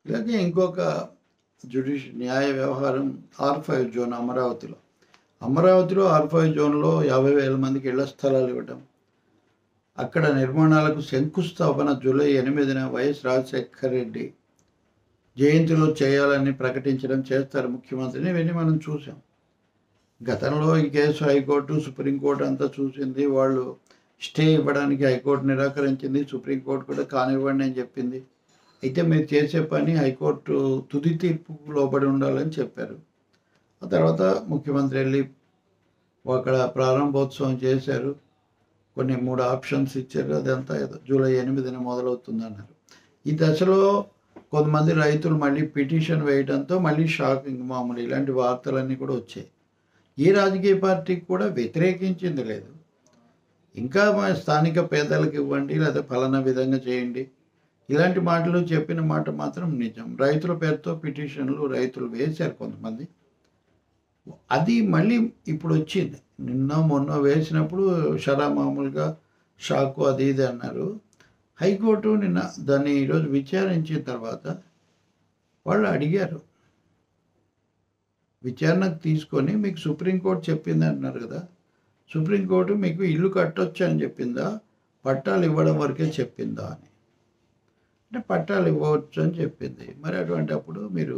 ఇలాగే ఇంకొక జ్యుడిష్ న్యాయ వ్యవహారం ఆర్ ఫైవ్ జోన్ అమరావతిలో అమరావతిలో ఆర్ ఫైవ్ జోన్లో యాభై వేల మందికి ఇళ్ల స్థలాలు ఇవ్వటం అక్కడ నిర్మాణాలకు శంకుస్థాపన జూలై ఎనిమిదిన వైఎస్ రాజశేఖర రెడ్డి జయంతిలో చేయాలని ప్రకటించడం చేస్తారు ముఖ్యమంత్రిని ఇవన్నీ మనం చూసాం గతంలో ఈ కేసు హైకోర్టు సుప్రీంకోర్టు అంతా చూసింది వాళ్ళు స్టే ఇవ్వడానికి హైకోర్టు నిరాకరించింది సుప్రీంకోర్టు కూడా కానివ్వండి అని చెప్పింది అయితే మీరు చేసే పని హైకోర్టు తుది తీర్పుకు లోబడి ఉండాలని చెప్పారు ఆ తర్వాత ముఖ్యమంత్రి వెళ్ళి అక్కడ ప్రారంభోత్సవం చేశారు కొన్ని మూడు ఆప్షన్స్ ఇచ్చారు అదంతా ఏదో జూలై ఎనిమిదిన మొదలవుతుంది అన్నారు ఈ దశలో కొంతమంది రైతులు మళ్ళీ పిటిషన్ వేయడంతో మళ్ళీ షాకింగ్ మామూలు ఇలాంటి వార్తలన్నీ కూడా వచ్చాయి ఏ రాజకీయ పార్టీకి కూడా వ్యతిరేకించింది లేదు ఇంకా మా స్థానిక పేదలకు ఇవ్వండి లేదా ఫలానా విధంగా చేయండి ఇలాంటి మాటలు చెప్పిన మాట మాత్రం నిజం రైతుల పేరుతో పిటిషన్లు రైతులు వేశారు కొంతమంది అది మళ్ళీ ఇప్పుడు వచ్చింది నిన్న మొన్న వేసినప్పుడు షరా మామూలుగా షాకు అది ఇది అన్నారు హైకోర్టు నిన్న దాన్ని ఈరోజు విచారించిన తర్వాత వాళ్ళు అడిగారు విచారణకు తీసుకొని మీకు సుప్రీంకోర్టు చెప్పింది అంటున్నారు కదా సుప్రీంకోర్టు మీకు ఇల్లు కట్టొచ్చు అని చెప్పిందా పట్టాలు ఇవ్వడం వరకే చెప్పిందా అని అంటే పట్టాలు ఇవ్వవచ్చు అని చెప్పింది మరి అటువంటి అప్పుడు మీరు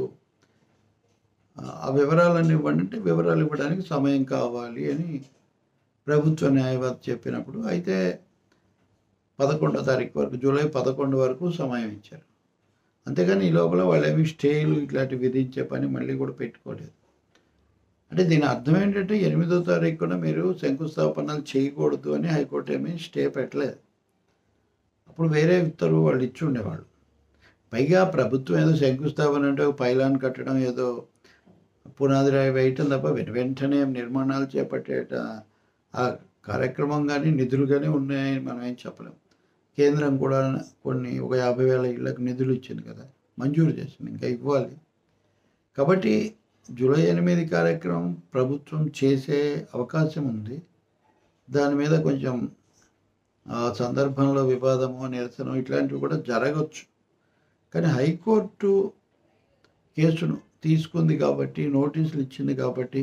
ఆ వివరాలన్నీ ఇవ్వండి అంటే వివరాలు ఇవ్వడానికి సమయం కావాలి అని ప్రభుత్వ న్యాయవాది చెప్పినప్పుడు అయితే పదకొండో తారీఖు వరకు జూలై పదకొండు వరకు సమయం ఇచ్చారు అంతేగాని ఈ లోపల వాళ్ళు ఏమి స్టేలు ఇట్లాంటివి విధించే పని మళ్ళీ కూడా పెట్టుకోలేదు అంటే దీని అర్థం ఏంటంటే ఎనిమిదో తారీఖున మీరు శంకుస్థాపనలు చేయకూడదు అని హైకోర్టు ఏమీ స్టే పెట్టలేదు అప్పుడు వేరే ఉత్తర్వు వాళ్ళు ఇచ్చి ఉండేవాళ్ళు పైగా ప్రభుత్వం ఏదో శంకుస్థాపన అంటే ఒక పైలాన్ కట్టడం ఏదో పునాది రాయి వేయటం తప్ప వెను వెంటనే నిర్మాణాలు చేపట్టేట ఆ కార్యక్రమం కానీ నిధులు కానీ ఉన్నాయని మనం ఏం చెప్పలేం కేంద్రం కూడా కొన్ని ఒక యాభై వేల ఇళ్ళకు నిధులు ఇచ్చింది కదా మంజూరు చేసింది ఇంకా ఇవ్వాలి కాబట్టి జూలై ఎనిమిది కార్యక్రమం ప్రభుత్వం చేసే అవకాశం ఉంది దాని మీద కొంచెం ఆ సందర్భంలో వివాదము నిరసన ఇట్లాంటివి కూడా జరగవచ్చు కానీ హైకోర్టు కేసును తీసుకుంది కాబట్టి నోటీసులు ఇచ్చింది కాబట్టి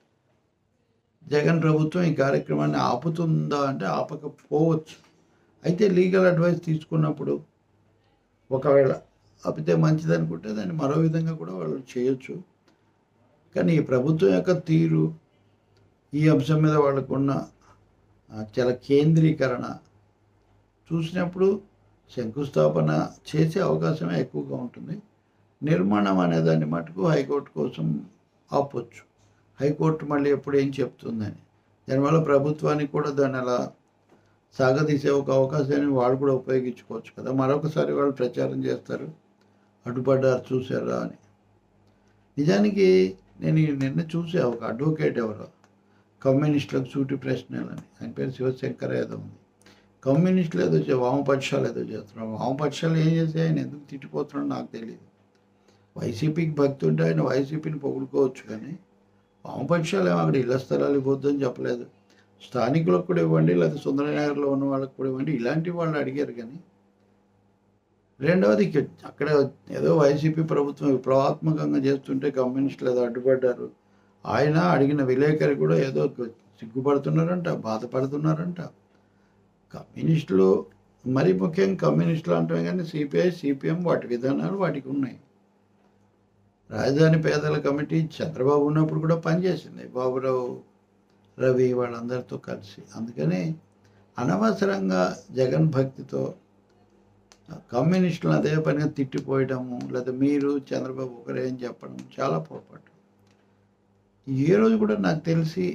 జగన్ ప్రభుత్వం ఈ కార్యక్రమాన్ని ఆపుతుందా అంటే ఆపకపోవచ్చు అయితే లీగల్ అడ్వైస్ తీసుకున్నప్పుడు ఒకవేళ ఆపితే మంచిది అనుకుంటే దాన్ని మరో విధంగా కూడా వాళ్ళు చేయొచ్చు కానీ ఈ ప్రభుత్వం యొక్క తీరు ఈ అంశం మీద వాళ్ళకున్న ఆ, చాలా కేంద్రీకరణ చూసినప్పుడు శంకుస్థాపన చేసే అవకాశమే ఎక్కువగా ఉంటుంది నిర్మాణం అనే దాన్ని మటుకు హైకోర్టు కోసం ఆపొచ్చు హైకోర్టు మళ్ళీ ఎప్పుడు ఏం చెప్తుందని దానివల్ల ప్రభుత్వానికి కూడా దాన్ని అలా సాగదీసే ఒక అవకాశాన్ని వాళ్ళు కూడా ఉపయోగించుకోవచ్చు కదా మరొకసారి వాళ్ళు ప్రచారం చేస్తారు అడ్డుపడ్డారు చూసారా అని నిజానికి నేను ఈ నిన్న చూసా ఒక అడ్వకేట్ ఎవరో కమ్యూనిస్టులకు సూటి ప్రశ్నలని ఆయన పేరు శివశంకర్ ఏదో ఉంది కమ్యూనిస్టులు ఏదో చే- వామపక్షాలు ఏదో చేస్తున్నారు వామపక్షాలు ఏం చేసి ఆయన ఎందుకు తిట్టిపోతున్నాడో నాకు తెలియదు వైసీపీకి భక్తి ఉంటే ఆయన వైసీపీని పొగుడుకోవచ్చు కానీ వామపక్షాలు ఏమో అక్కడ ఇళ్ల స్థలాలు ఇవ్వద్దని చెప్పలేదు స్థానికులకు కూడా ఇవ్వండి లేదా సుందరనగర్లో ఉన్న వాళ్ళకి కూడా ఇవ్వండి ఇలాంటి వాళ్ళు అడిగారు కానీ రెండవది ఇక అక్కడ ఏదో వైసీపీ ప్రభుత్వం విప్లవాత్మకంగా చేస్తుంటే కమ్యూనిస్టులు ఏదో అడ్డుపడ్డారు ఆయన అడిగిన విలేకరి కూడా ఏదో సిగ్గుపడుతున్నారంట బాధపడుతున్నారంట కమ్యూనిస్టులు మరి ముఖ్యంగా కమ్యూనిస్టులు అంటాం కానీ సిపిఐ సిపిఎం వాటి విధానాలు వాటికి ఉన్నాయి రాజధాని పేదల కమిటీ చంద్రబాబు ఉన్నప్పుడు కూడా పనిచేసింది బాబురావు రవి వాళ్ళందరితో కలిసి అందుకని అనవసరంగా జగన్ భక్తితో కమ్యూనిస్టులను అదే పనిగా తిట్టిపోయడము లేదా మీరు చంద్రబాబు ఒకరే అని చెప్పడం చాలా పొరపాటు ఏ రోజు కూడా నాకు తెలిసి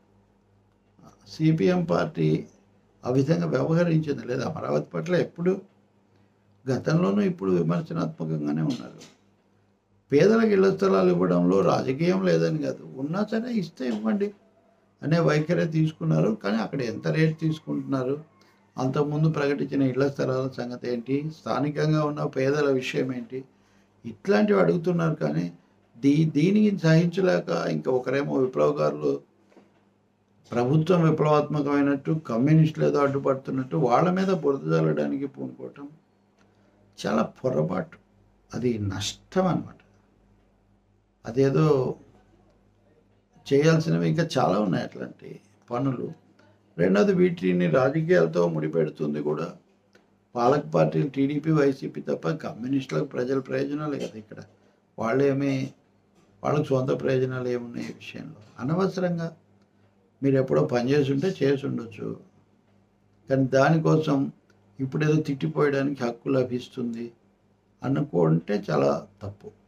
సిపిఎం పార్టీ ఆ విధంగా వ్యవహరించింది లేదా అమరావతి పట్ల ఎప్పుడు గతంలోనూ ఇప్పుడు విమర్శనాత్మకంగానే ఉన్నారు పేదలకు ఇళ్ల స్థలాలు ఇవ్వడంలో రాజకీయం లేదని కాదు ఉన్నా సరే ఇస్తే ఇవ్వండి అనే వైఖరి తీసుకున్నారు కానీ అక్కడ ఎంత రేట్ తీసుకుంటున్నారు అంతకుముందు ప్రకటించిన ఇళ్ల స్థలాల సంగతి ఏంటి స్థానికంగా ఉన్న పేదల విషయం ఏంటి ఇట్లాంటివి అడుగుతున్నారు కానీ దీ దీనికి సహించలేక ఇంకా ఒకరేమో విప్లవకారులు ప్రభుత్వం విప్లవాత్మకమైనట్టు కమ్యూనిస్టులు ఏదో అడ్డుపడుతున్నట్టు వాళ్ళ మీద బురద చల్లడానికి పూనుకోవటం చాలా పొరపాటు అది నష్టం అన్నమాట అదేదో చేయాల్సినవి ఇంకా చాలా ఉన్నాయి అట్లాంటి పనులు రెండోది వీటిని రాజకీయాలతో ముడిపెడుతుంది కూడా పాలక పార్టీలు టీడీపీ వైసీపీ తప్ప కమ్యూనిస్టులకు ప్రజల ప్రయోజనాలే కదా ఇక్కడ వాళ్ళేమి వాళ్ళకి సొంత ప్రయోజనాలు ఏమున్నాయి ఈ విషయంలో అనవసరంగా మీరు ఎప్పుడో పనిచేసి ఉంటే చేసి ఉండొచ్చు కానీ దానికోసం ఇప్పుడేదో తిట్టిపోయడానికి హక్కు లభిస్తుంది అనుకుంటే చాలా తప్పు